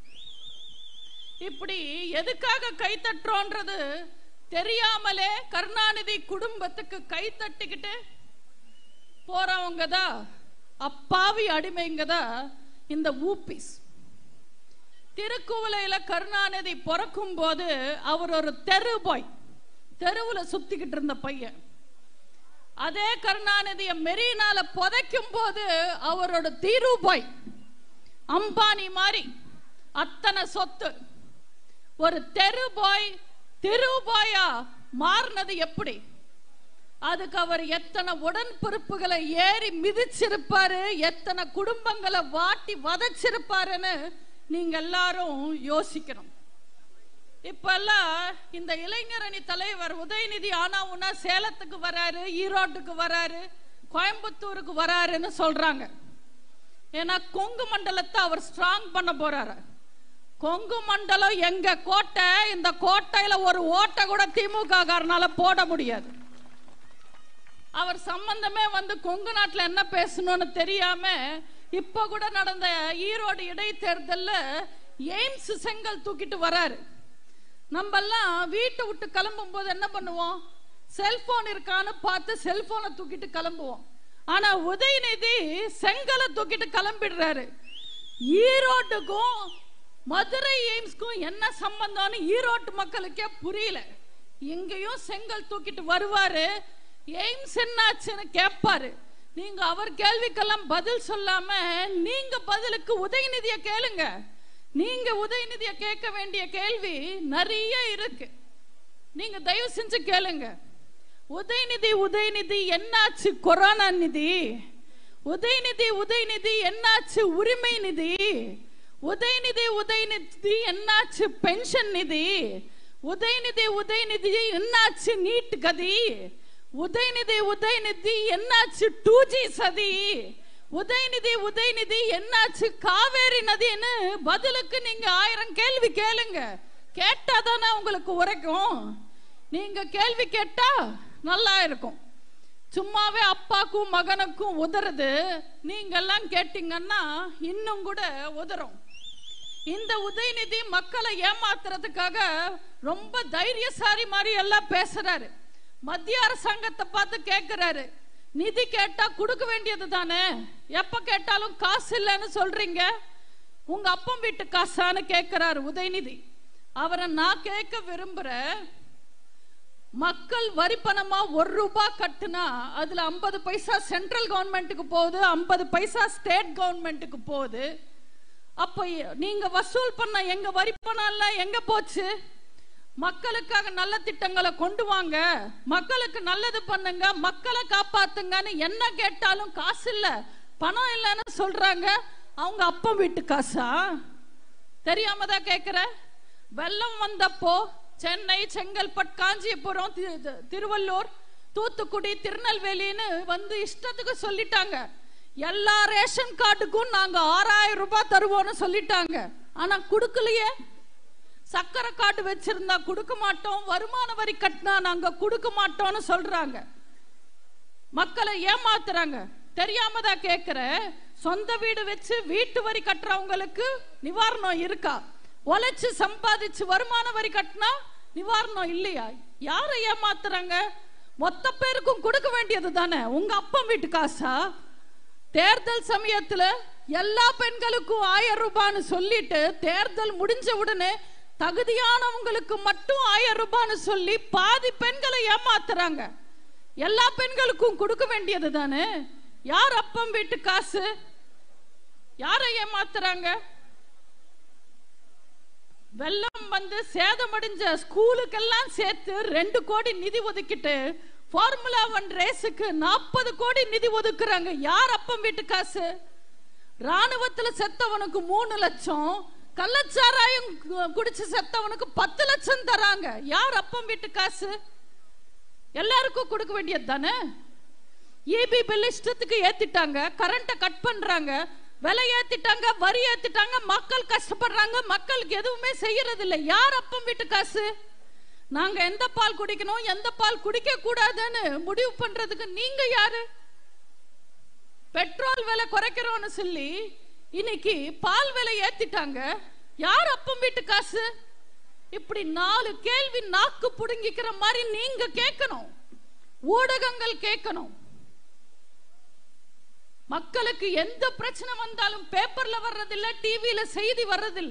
இப்படி எதுக்காக கை தட்டுறோன்றது தெரியாமலே கருணாநிதி குடும்பத்துக்கு கை தட்டிக்கிட்டு போறவங்க தான் அப்பாவி அடிமைங்க தான் இந்த ஊபிஸ் திருக்குவளையில கருணாநிதி பிறக்கும் போது அவர் ஒரு தெரு பாய் தெருவுல சுத்திக்கிட்டு இருந்த பையன் அதே கருணாநிதிய மெரினால புதைக்கும் போது அவரோட தீரு பாய் அம்பானி மாதிரி அத்தனை சொத்து ஒரு தெரு பாய் திரு பாயா மாறினது எப்படி அதுக்கு அவர் எத்தனை உடன்பிறப்புகளை ஏறி மிதிச்சிருப்பாரு எத்தனை குடும்பங்களை வாட்டி வதச்சிருப்பாருன்னு நீங்க எல்லாரும் யோசிக்கணும் இப்பெல்லாம் இந்த இளைஞரணி தலைவர் உதயநிதி ஆனா உன்னா சேலத்துக்கு வராரு ஈரோட்டுக்கு வராரு கோயம்புத்தூருக்கு வராருன்னு சொல்றாங்க ஏன்னா கொங்கு மண்டலத்தை அவர் ஸ்ட்ராங் பண்ண போறாரு கொங்கு மண்டலம் எங்க கோட்டை இந்த கோட்டையில ஒரு ஓட்டை கூட திமுக காரனால போட முடியாது அவர் சம்பந்தமே வந்து கொங்கு நாட்டுல என்ன பேசணும்னு தெரியாம இப்ப கூட நடந்த ஈரோடு இடைத்தேர்தல்ல எய்ம்ஸ் செங்கல் தூக்கிட்டு வராரு நம்ம எல்லாம் வீட்டை விட்டு கிளம்பும் போது என்ன பண்ணுவோம் செல்போன் இருக்கான்னு பார்த்து செல்போனை தூக்கிட்டு கிளம்புவோம் ஆனா உதயநிதி செங்கலை தூக்கிட்டு கிளம்பிடுறாரு ஈரோட்டுக்கும் மதுரை எய்ம்ஸ்க்கும் என்ன சம்பந்தம்னு ஈரோட்டு மக்களுக்கே புரியல இங்கேயும் செங்கல் தூக்கிட்டு வருவாரு எய்ம்ஸ் என்னாச்சுன்னு கேட்பாரு நீங்க அவர் கேள்விக்கெல்லாம் பதில் சொல்லாம நீங்க பதிலுக்கு உதயநிதிய கேளுங்க நீங்க உதயநிதியை கேட்க வேண்டிய கேள்வி நிறைய இருக்கு நீங்க தயவு செஞ்சு கேளுங்க உதயநிதி உதயநிதி என்னாச்சு கொரோனா நிதி உதயநிதி உதயநிதி என்னாச்சு உரிமை நிதி உதயநிதி உதயநிதி என்னாச்சு பென்ஷன் நிதி உதயநிதி உதயநிதி என்னாச்சு நீட் கதி உதயநிதி உதயநிதி என்னாச்சு டூ ஜி சதி உதயநிதி உதயநிதி என்னாச்சு காவேரி நதின்னு பதிலுக்கு நீங்க ஆயிரம் கேள்வி கேளுங்க கேட்டாதானே உங்களுக்கு உரைக்கும் நீங்க கேள்வி கேட்டா நல்லா இருக்கும் சும்மாவே அப்பாக்கும் மகனுக்கும் உதறது நீங்க எல்லாம் கேட்டீங்கன்னா இன்னும் கூட உதறும் இந்த உதயநிதி மக்களை ஏமாத்துறதுக்காக ரொம்ப தைரியசாரி மாதிரி எல்லாம் பேசுறாரு மத்திய அரசாங்கத்தை பார்த்து கேட்கிறாரு நிதி கேட்டா கொடுக்க வேண்டியது தானே எப்ப கேட்டாலும் காசு இல்லைன்னு சொல்றீங்க உங்க அப்பம் வீட்டு காசான்னு கேட்கிறாரு உதயநிதி அவரை நான் கேட்க விரும்புறேன் மக்கள் வரி பணமா ஒரு ரூபாய் கட்டுனா அதுல ஐம்பது பைசா சென்ட்ரல் கவர்மெண்ட்டுக்கு போகுது ஐம்பது பைசா ஸ்டேட் கவர்மெண்ட்டுக்கு போகுது அப்ப நீங்க வசூல் பண்ண எங்க வரி பணம் எல்லாம் எங்க போச்சு மக்களுக்காக நல்ல திட்டங்களை கொண்டு வாங்க மக்களுக்கு நல்லது பண்ணுங்க மக்களை காப்பாத்துங்கன்னு என்ன கேட்டாலும் காசு இல்ல பணம் இல்லைன்னு சொல்றாங்க அவங்க அப்பம் வீட்டு காசா தெரியாம தான் கேக்குற வெள்ளம் வந்தப்போ சென்னை செங்கல்பட்டு காஞ்சிபுரம் தி- திருவள்ளூர் தூத்துக்குடி திருநெல்வேலின்னு வந்து இஷ்டத்துக்கு சொல்லிட்டாங்க எல்லா ரேஷன் கார்டுக்கும் நாங்க ஆறாயிரம் ரூபாய் தருவோம்னு சொல்லிட்டாங்க ஆனா கொடுக்கலையே சக்கரை கார்டு வச்சிருந்தா கொடுக்க மாட்டோம் வருமான வரி கட்டினா நாங்க கொடுக்க மாட்டோம்னு சொல்றாங்க மக்களை ஏமாத்துறாங்க தெரியாம தான் கேக்குற சொந்த வீடு வச்சு வீட்டு வரி கட்டுறவங்களுக்கு நிவாரணம் இருக்கா உழைச்சு சம்பாதிச்சு வருமான வரி கட்டினா நிவாரணம் இல்லையா யாரை ஏமாத்துறாங்க மொத்த பேருக்கும் கொடுக்க வேண்டியது தானே உங்க அப்பன் வீட்டு காசா தேர்தல் சமயத்துல எல்லா பெண்களுக்கும் ஆயிரம் ரூபான்னு சொல்லிட்டு தேர்தல் முடிஞ்ச உடனே தகுதியானவங்களுக்கு மட்டும் ஆயிரம் ரூபான்னு சொல்லி பாதி பெண்களை ஏமாத்துறாங்க எல்லா பெண்களுக்கும் கொடுக்க வேண்டியது தானே யார் அப்பம் வீட்டு காசு யாரை ஏமாத்துறாங்க வெள்ளம் வந்து சேதமடைஞ்ச ஸ்கூலுக்கெல்லாம் சேர்த்து ரெண்டு கோடி நிதி ஒதுக்கிட்டு ஃபார்முலா ஒன் ரேஸுக்கு நாற்பது கோடி நிதி ஒதுக்குறாங்க யார் அப்பம் வீட்டு காசு ராணுவத்துல செத்தவனுக்கு மூணு லட்சம் கள்ளச்சாராயம் கு- குடிச்சு செத்தவனுக்கு பத்து லட்சம் தராங்க யார் அப்பம் வீட்டு காசு எல்லாருக்கும் கொடுக்க வேண்டியது தானே ஏபி பில் இஷ்டத்துக்கு ஏத்திட்டாங்க கரண்ட கட் பண்றாங்க விலை ஏத்திட்டாங்க வரி ஏத்திட்டாங்க மக்கள் கஷ்டப்படுறாங்க மக்களுக்கு எதுவுமே செய்யறது இல்ல யார் அப்பம் வீட்டு காசு நாங்க எந்த பால் குடிக்கணும் எந்த பால் குடிக்க கூடாதுன்னு முடிவு பண்றதுக்கு நீங்க யாரு பெட்ரோல் விலை குறைக்கிறோம்னு சொல்லி இன்னைக்கு பால் விலை ஏத்திட்டாங்க யார் அப்பம் வீட்டு காசு இப்படி நாலு கேள்வி நாக்கு புடுங்கிக்கிற மாதிரி நீங்க கேட்கணும் ஊடகங்கள் கேட்கணும் மக்களுக்கு எந்த பிரச்சனை வந்தாலும் பேப்பர்ல வர்றதில்ல டிவியில செய்தி வர்றதில்ல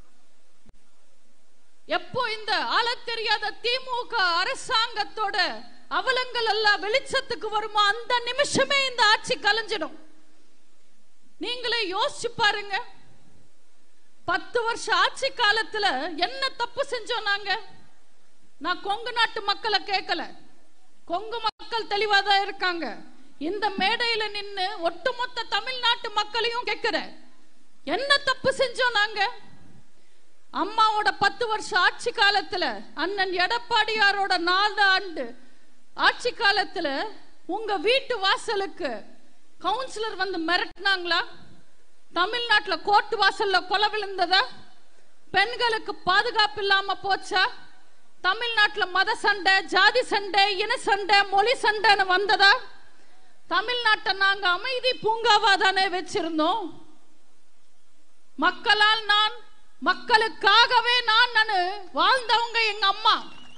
எப்போ இந்த ஆளத் தெரியாத திமுக அரசாங்கத்தோட அவலங்கள் எல்லாம் வெளிச்சத்துக்கு வருமோ அந்த நிமிஷமே இந்த ஆட்சி கலைஞ்சிடும் நீங்களே யோசிச்சு பாருங்க பத்து வருஷம் ஆட்சி காலத்துல என்ன தப்பு செஞ்சோம் நாங்க நான் கொங்கு நாட்டு மக்களை கேட்கல கொங்கு மக்கள் தெளிவாதான் இருக்காங்க இந்த மேடையில நின்னு ஒட்டுமொத்த தமிழ்நாட்டு மக்களையும் கேட்கிறேன் என்ன தப்பு செஞ்சோம் நாங்க அம்மாவோட பத்து வருஷம் ஆட்சி காலத்துல அண்ணன் எடப்பாடியாரோட நாலு ஆண்டு ஆட்சி காலத்துல உங்க வீட்டு வாசலுக்கு கவுன்சிலர் வந்து மிரட்டினாங்களா தமிழ்நாட்டுல கோர்ட்டு வாசல்ல கொலை விழுந்ததா பெண்களுக்கு பாதுகாப்பு இல்லாம போச்சா தமிழ்நாட்டுல மத சண்டை ஜாதி சண்டை இன சண்டை மொழி சண்டைன்னு வந்ததா தமிழ்நாட்டை நாங்க அமைதி பூங்காவா தானே வச்சிருந்தோம் மக்களால் நான் மக்களுக்காகவே நான் நானு வாழ்ந்தவங்க எங்க அம்மா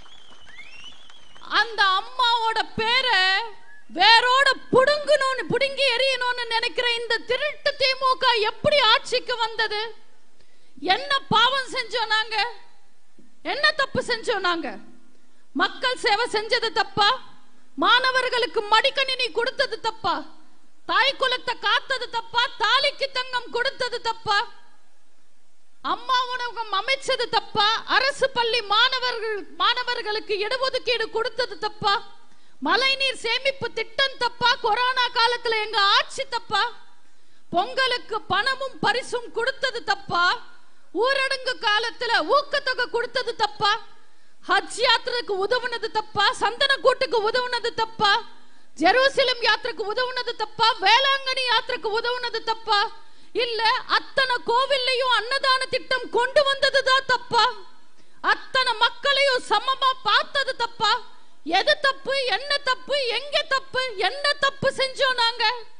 அந்த அம்மாவோட பேரை வேரோட புடுங்கணும்னு புடுங்கி எறியணும்னு நினைக்கிற இந்த திருட்டு திமுக எப்படி ஆட்சிக்கு வந்தது என்ன பாவம் செஞ்சோம் நாங்க என்ன தப்பு செஞ்சோம் நாங்க மக்கள் சேவை செஞ்சது தப்பா மாணவர்களுக்கு மடிக்கணினி கொடுத்தது தப்பா தாய் குலத்தை காத்தது தப்பா தாலிக்கு தங்கம் கொடுத்தது தப்பா அம்மா உணவகம் அமைச்சது தப்பா அரசு பள்ளி மாணவர்கள் மாணவர்களுக்கு இடஒதுக்கீடு கொடுத்தது தப்பா மழைநீர் சேமிப்பு திட்டம் தப்பா கொரோனா காலத்துல எங்க ஆட்சி தப்பா பொங்கலுக்கு பணமும் பரிசும் கொடுத்தது தப்பா ஊரடங்கு காலத்துல ஊக்கத்தொகை கொடுத்தது தப்பா ஹஜ் யாத்திரைக்கு உதவுனது தப்பா சந்தன கூட்டுக்கு உதவுனது தப்பா ஜெருசலம் யாத்திரைக்கு உதவுனது தப்பா வேளாங்கண்ணி யாத்திரைக்கு உதவுனது தப்பா இல்ல அத்தனை கோவில்லையும் அன்னதான திட்டம் கொண்டு வந்ததுதான் தப்பா அத்தனை மக்களையும் சமமா பார்த்தது தப்பா எது தப்பு என்ன தப்பு எங்க தப்பு என்ன தப்பு செஞ்சோம் நாங்க